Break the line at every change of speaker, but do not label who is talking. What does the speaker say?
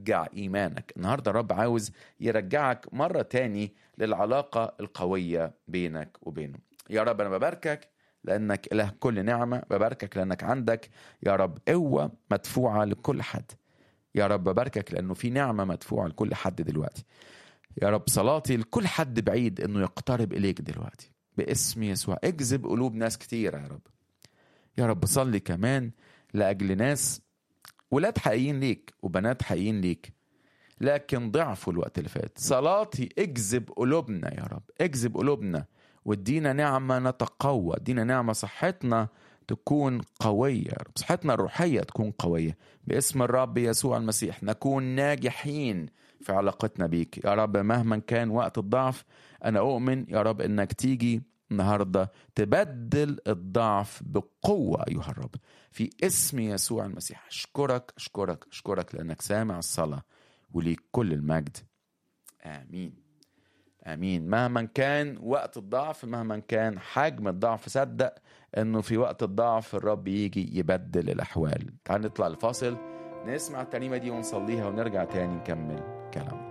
يرجع إيمانك النهاردة الرب عاوز يرجعك مرة تاني للعلاقة القوية بينك وبينه يا رب أنا بباركك لأنك إله كل نعمة بباركك لأنك عندك يا رب قوة مدفوعة لكل حد يا رب بباركك لأنه في نعمة مدفوعة لكل حد دلوقتي يا رب صلاتي لكل حد بعيد انه يقترب اليك دلوقتي باسم يسوع اجذب قلوب ناس كتير يا رب يا رب صلي كمان لاجل ناس ولاد حقيقيين ليك وبنات حقيقيين ليك لكن ضعفوا الوقت اللي فات صلاتي اجذب قلوبنا يا رب اجذب قلوبنا وادينا نعمه نتقوى ادينا نعمه صحتنا تكون قوية يا رب صحتنا الروحية تكون قوية باسم الرب يسوع المسيح نكون ناجحين في علاقتنا بيك يا رب مهما كان وقت الضعف أنا أؤمن يا رب إنك تيجي النهاردة تبدل الضعف بقوة أيها الرب في اسم يسوع المسيح أشكرك أشكرك أشكرك لأنك سامع الصلاة وليك كل المجد آمين امين مهما كان وقت الضعف مهما كان حجم الضعف صدق انه في وقت الضعف الرب يجي يبدل الاحوال تعال نطلع الفاصل نسمع الترنيمه دي ونصليها ونرجع تاني نكمل كلامنا